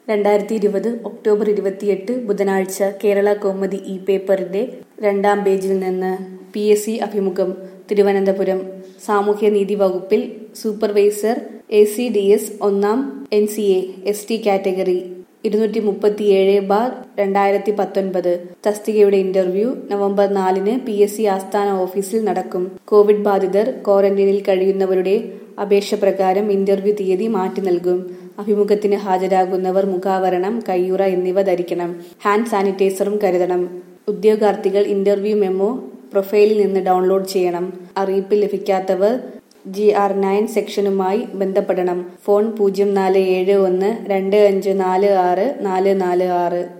രണ്ടായിരത്തി ഇരുപത് ഒക്ടോബർ ഇരുപത്തിയെട്ട് ബുധനാഴ്ച കേരള കൗമുദി ഇ പേപ്പറിന്റെ രണ്ടാം പേജിൽ നിന്ന് പി എസ് സി അഭിമുഖം തിരുവനന്തപുരം സാമൂഹ്യനീതി വകുപ്പിൽ supervisor A C D S ഒന്നാം N C A S T category ഇരുന്നൂറ്റി മുപ്പത്തിയേഴ് ബാർ രണ്ടായിരത്തി പത്തൊൻപത് തസ്തികയുടെ ഇന്റർവ്യൂ നവംബർ നാലിന് പി എസ് സി ആസ്ഥാന ഓഫീസിൽ നടക്കും കോവിഡ് ബാധിതർ ക്വാറന്റൈനിൽ കഴിയുന്നവരുടെ അപേക്ഷ പ്രകാരം ഇന്റർവ്യൂ തീയതി മാറ്റി നൽകും അഭിമുഖത്തിന് ഹാജരാകുന്നവർ മുഖാവരണം കയ്യുറ എന്നിവ ധരിക്കണം ഹാൻഡ് സാനിറ്റൈസറും കരുതണം ഉദ്യോഗാർത്ഥികൾ ഇന്റർവ്യൂ മെമ്മോ പ്രൊഫൈലിൽ നിന്ന് ഡൗൺലോഡ് ചെയ്യണം അറിയിപ്പ് ലഭിക്കാത്തവർ ജി ആർ നയൻ സെക്ഷനുമായി ബന്ധപ്പെടണം ഫോൺ പൂജ്യം നാല് ഏഴ് ഒന്ന് രണ്ട് അഞ്ച് നാല് ആറ് നാല് നാല് ആറ്